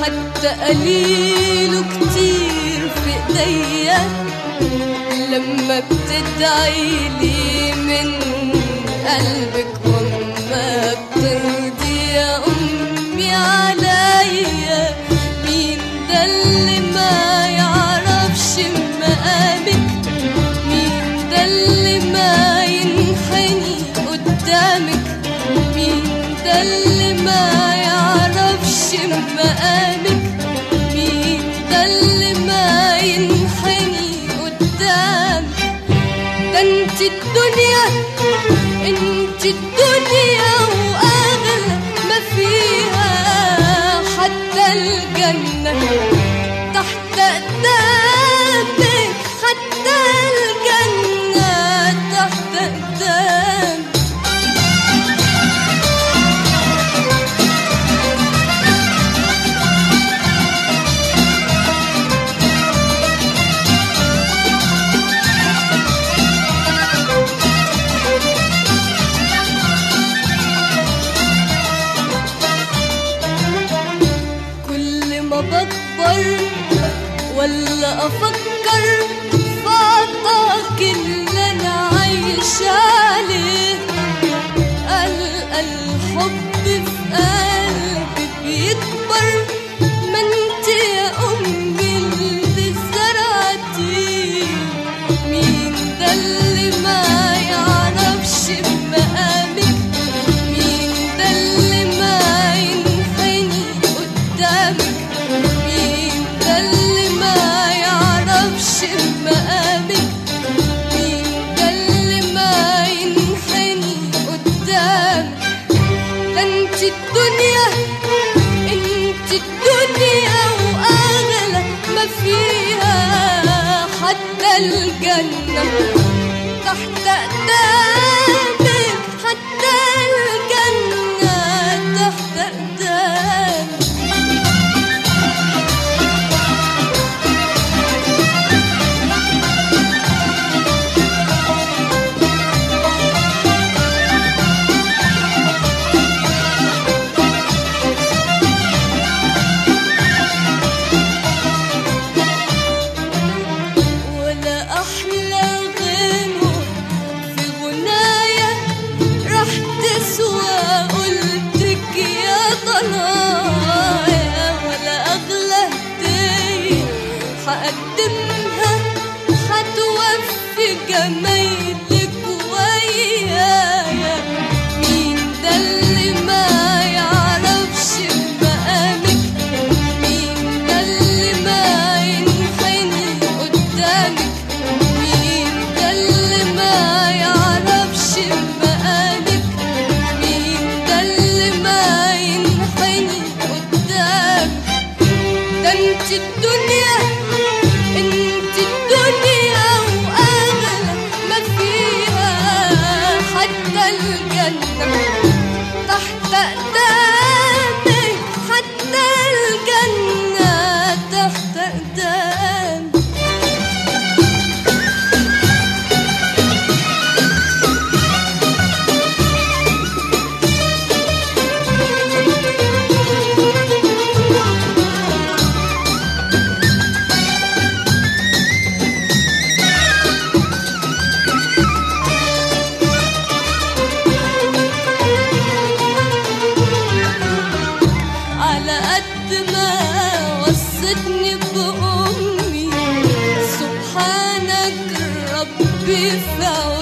حتى قليل كتير في ايديا لما بتدعي لي من قلبك وما بترضي يا امي عليا مين ده اللي ما يعرفش مقامك مين ده اللي ما ينحني قدامك مين ده اللي ما يعرفش مقامك مين ده اللي ما ينحني قدامك ده انت الدنيا انت الدنيا واغلى ما فيها حتى الجنة تحت قدامك حتى الجنة تحت قدامك كل ما بكبر ولا افكر في عطاك اللي انا عايش عليه القى الحب في قلبي بيكبر ما انت يا امي اللي زرعتيه مين ده اللي ما يعرفش مقامك مين ده اللي ما ينحني قدامك مين ده اللي ما يعرفش مقامك مين ده اللي ما ينحني قدامك ده انت الدنيا انت الدنيا واغلى ما فيها حتى الجنة تحت قدامك حتى الجنة تحت قدامك ولا أحلى غنوة في غناية راح تسوى قلتك يا ضنايا ولا أغلى هدية هقدمها هتوفي جمايلك ويايا مين ده اللي ما يعرفش مقامك مين ده اللي ما ينحني قدامك مين ده اللي ما يعرفش مقامك مين ده اللي ما ينحني قدامك ده انت الدنيا انت الدنيا واغلى ما فيها حتى الجنة تحت قدامك حتى الجنة تحت قدامك على قد ما وصتني بأمي سبحانك ربي في عوني